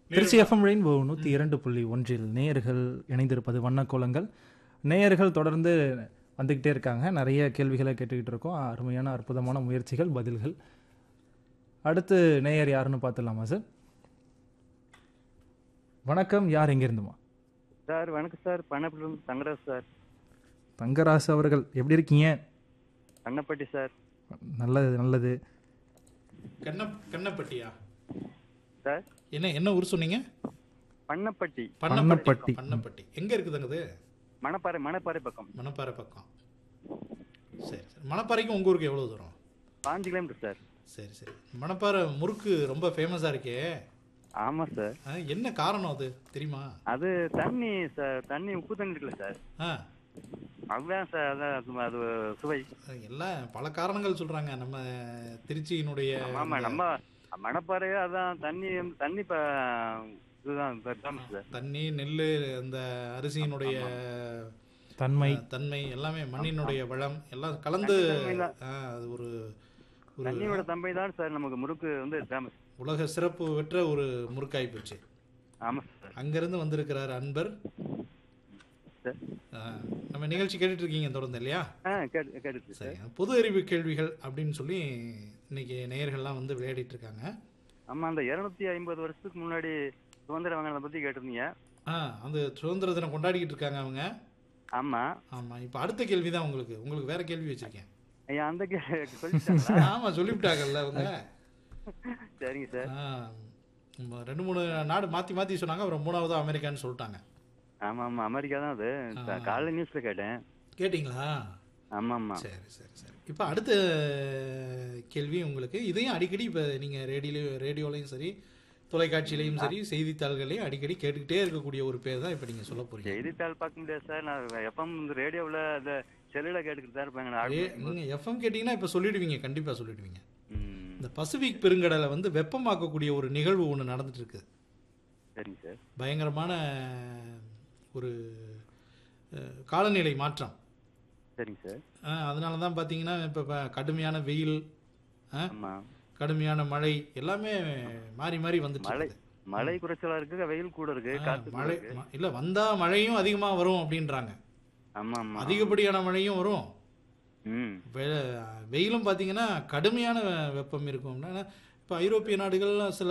Trichy FM rainbow நூற்றி இரண்டு புள்ளி ஒன்றில் நேயர்கள் இணைந்திருப்பது வண்ணக்கோலங்கள் நேயர்கள் தொடர்ந்து வந்துக்கிட்டே இருக்காங்க நிறைய கேள்விகளை கேட்டுக்கிட்டு இருக்கோம் அருமையான அற்புதமான முயற்சிகள் பதில்கள் அடுத்து நேயர் யாருன்னு பார்த்துடலாமா சார் வணக்கம் யார் எங்கேருந்துமா சார் வணக்கம் சார் பண்ணப்பட்டி தங்கராஜ் சார் தங்கராசு அவர்கள் எப்படி இருக்கீங்க பண்ணப்பட்டி சார் நல்லது நல்லது கண்ண கண்ணப்பட்டியா சார் என்ன என்ன ஊர் சொன்னீங்க பண்ணப்பட்டி பண்ணப்பட்டி. பண்ணப்பட்டி எங்க இருக்குதுங்க இது மணப்பாறை மணப்பாறை பக்கம் மணப்பாறை பக்கம் சரி சரி மணப்பாறைக்கும் உங்க ஊருக்கு எவ்வளவு தூரம் பாஞ்சு கிலோமீட்டர் சார் சரி சரி மணப்பாறை முறுக்கு ரொம்ப ஃபேமஸா இருக்கே ஆமா சார் ஆ, என்ன காரணம் அது தெரியுமா அது தண்ணி சார் தண்ணி உப்பு தண்ணி இருக்குல்ல சார் ஆ அதுதான் சார் அதான் அது- அது சுவை எல்லாம் பல காரணங்கள் சொல்றாங்க நம்ம திருச்சியினுடைய ஆமா நம்ம மணப்பாறையே அதான் தண்ணி தண்ணி இப்ப இதுதான் ஃபேமஸ் சார் தண்ணி நெல் அந்த அரிசியினுடைய தன்மை அஹ், தன்மை எல்லாமே மண்ணினுடைய வளம் எல்லாம் கலந்து தன்மைதான். ஆ, அது ஒரு ஒரு தண்ணியோட தம்பை தான் சார் நமக்கு முறுக்கு வந்து ஃபேமஸ் உலக சிறப்பு பெற்ற ஒரு முறுக்காய் போச்சு ஆமா சார் அங்கிருந்து வந்திருக்கிறார் அன்பர் சார் ஆ, நம்ம நிகழ்ச்சி கேட்டுட்டு இருக்கீங்க தொடர்ந்து இல்லையா ஆ கேட்டு கேட்டுச்சு சார் சரி பொது அறிவு கேள்விகள் அப்படின்னு சொல்லி இன்னைக்கு நேயர்கள்லாம் வந்து விளையாடிட்டு இருக்காங்க ஆமா அந்த இருநூத்தி ஐம்பது வருஷத்துக்கு முன்னாடி சுதந்திரம் வாங்கினதை பத்தி கேட்டிருந்தீங்க ஆ அந்த சுதந்திர தினம் கொண்டாடிக்கிட்டு இருக்காங்க அவங்க ஆமா ஆமா இப்போ அடுத்த கேள்வி தான் உங்களுக்கு உங்களுக்கு வேற கேள்வி வச்சிருக்கேன் ஐயா அந்த கே- சொல்லிட்டாங்களா ஆமா சொல்லிவிட்டாங்கல்ல அவங்க சரிங்க சார் ஆ, ம், ரெண்டு மூணு நாடு மாத்தி மாத்தி சொன்னாங்க அப்புறம் மூணாவது அமெரிக்கான்னு சொல்லிட்டாங்க ஆமா ஆமா அமெரிக்கா தான் அது ஆ. காலைல நியூஸ்ல கேட்டேன் கேட்டிங்களா ஆமா ஆமா சரி சரி சரி இப்போ அடுத்த கேள்வி உங்களுக்கு இதையும் அடிக்கடி இப்போ நீங்கள் ரேடியோ ரேடியோலையும் சரி தொலைக்காட்சியிலையும் சரி செய்தித்தாள்களையும் அடிக்கடி கேட்டுக்கிட்டே இருக்கக்கூடிய ஒரு பேர் தான் இப்போ நீங்கள் சொல்ல போறீங்க செய்தித்தாள் பார்க்க முடியாது சார் நான் எப்பவும் இந்த ரேடியோவில் இந்த செல்லுல கேட்டுக்கிட்டு தான் இருப்பாங்க நான் ஆடு- நீங்கள் எஃப்எம் கேட்டிங்கன்னா இப்போ சொல்லிடுவீங்க கண்டிப்பாக சொல்லிடுவீங்க ம், இந்த பசிபிக் பெருங்கடலை வந்து வெப்பமாக்கக்கூடிய ஒரு நிகழ்வு ஒன்று நடந்துட்டு இருக்கு சரிங்க சார் பயங்கரமான ஒரு அஹ், காலநிலை மாற்றம் சரிங்க சார் அஹ், அதனால தான் பார்த்தீங்கன்னா இப்போ கடுமையான வெயில் அஹ், ஆமா கடுமையான மழை எல்லாமே மாறி மாறி வந்துட்டு மழை இருக்குது. மழை குறைச்சலா இருக்கு வெயில் கூட இருக்கு ஆ, காத்து கூட மழை இருக்கு ம- இல்ல வந்தா மழையும் அதிகமா வரும் அப்படின்றாங்க ஆமா ஆமா அதிகப்படியான மழையும் வரும் ம் வெ- வெயிலும் பார்த்தீங்கன்னா கடுமையான வெப்பம் இருக்கும் இப்போ ஐரோப்பிய நாடுகள்லாம் சில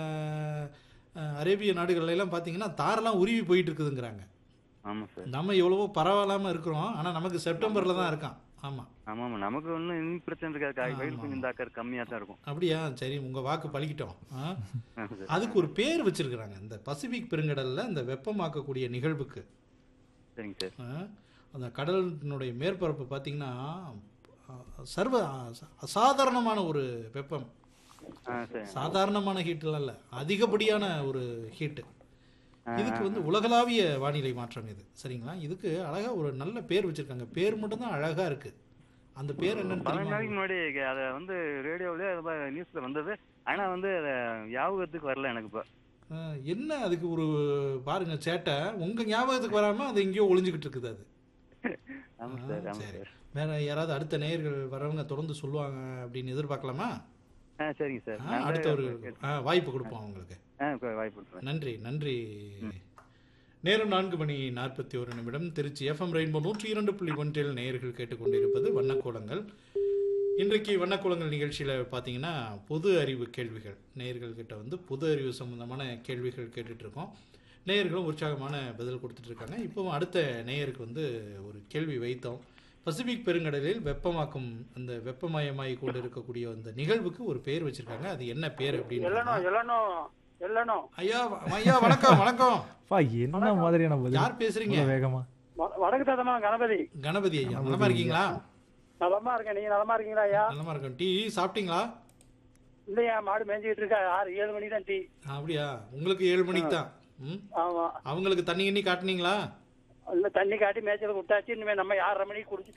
அஹ், அரேபிய நாடுகள்ல எல்லாம் பார்த்தீங்கன்னா தாரெல்லாம் உருவி போயிட்டு இருக்குதுங்கிறாங்க ஆமா சார் நம்ம எவ்வளவோ பரவாயில்லாம இருக்கிறோம் ஆனா நமக்கு செப்டம்பர்ல தான் இருக்கான் ஆமா ஆமா ஆமா நமக்கு ஒன்றும் இன்னும் பிரச்சனை இருக்காது வெயில் கொஞ்சம் தாக்கர் கம்மியா தான் இருக்கும் அப்படியா சரி உங்க வாக்கு பழிக்கிட்டோம் ஆ? ஆமா சார். அதுக்கு ஒரு பேர் வச்சிருக்கிறாங்க இந்த பசிபிக் பெருங்கடல்ல இந்த வெப்பமாக்கக்கூடிய நிகழ்வுக்கு சரிங்க சார் ஆ, அந்த கடலினுடைய மேற்பரப்பு பார்த்தீங்கன்னா அ, சர்வ அ- அசாதாரணமான ஒரு வெப்பம் ஆ சரி சாதாரணமான ஹீட்லாம் இல்லை அதிகப்படியான ஒரு ஹீட்டு இதுக்கு வந்து உலகளாவிய வானிலை மாற்றம் இது சரிங்களா இதுக்கு அழகா ஒரு நல்ல பேர் வச்சிருக்காங்க பேர் மட்டும்தான் அழகா இருக்கு அந்த பேர் என்னன்னு பல தெரியுமா நாளைக்கு முன்னாடி அதை வந்து ரேடியோவிலே நியூஸ்ல வந்தது ஆனா வந்து அதை ஞாபகத்துக்கு வரல எனக்கு இப்போ ஆ, என்ன அதுக்கு ஒரு பாருங்க சேட்டை உங்க ஞாபகத்துக்கு வராம அது எங்கேயோ ஒளிஞ்சுக்கிட்டு இருக்குது அது ஆமா ஆ, சார் ஆமா சரி சார் வேற யாராவது அடுத்த நேயர்கள் வரவங்க தொடர்ந்து சொல்லுவாங்க அப்படின்னு எதிர்பார்க்கலாமா ஆ சரிங்க சார் ஆ, அடுத்தவர்கள் ஆ, வாய்ப்பு கொடுப்போம் அவங்களுக்கு ஆ கொ- வாய்ப்பு கொடுக்குறேன் நன்றி நன்றி நேரம் நான்கு மணி நாற்பத்தி ஒரு நிமிடம் திருச்சி எஃப்எம் ரெயின்போ நூற்றி இரண்டு புள்ளி ஒன்றில் நேயர்கள் கேட்டுக்கொண்டிருப்பது வண்ணக்கோலங்கள் இன்றைக்கு வண்ணக்கோலங்கள் நிகழ்ச்சியில் பார்த்தீங்கன்னா பொது அறிவு கேள்விகள் நேயர்கள் கிட்ட வந்து பொது அறிவு சம்பந்தமான கேள்விகள் கேட்டுட்டு இருக்கோம் நேயர்களும் உற்சாகமான பதில் கொடுத்துட்டு இருக்காங்க இப்போவும் அடுத்த நேயருக்கு வந்து ஒரு கேள்வி வைத்தோம் பசிபிக் பெருங்கடலில் வெப்பமாக்கும் அந்த வெப்பமயமாகி கொண்டு இருக்கக்கூடிய அந்த நிகழ்வுக்கு ஒரு பேர் வச்சிருக்காங்க அது என்ன பேர் அப்படின்னு எல்லனோ எல்லனோ ஐயா ஐயா வணக்கம் வணக்கம் பா என்ன மாதிரியான பதில் யார் பேசுறீங்க இவ்வளவு வேகமா வடக்கு தத்தமா கணபதி கணபதி ஐயா நலமா இருக்கீங்களா நலமா இருக்கேன் நீங்க நலமா இருக்கீங்களா ஐயா நலமா இருக்கேன் டீ சாப்பிட்டீங்களா இல்லையா மாடு மேய்ஞ்சிட்டு இருக்கா ஆறு ஏழு மணிக்கு தான் டீ அப்படியா உங்களுக்கு ஏழு மணிக்கு தான் ம் ஆமா அவங்களுக்கு தண்ணி எண்ணி காட்டுனீங்களா இல்ல தண்ணி காட்டி மேய்ச்சல் விட்டாச்சு இனிமே நம்ம ஆறரை மணிக்கு குடிச்சிட்டு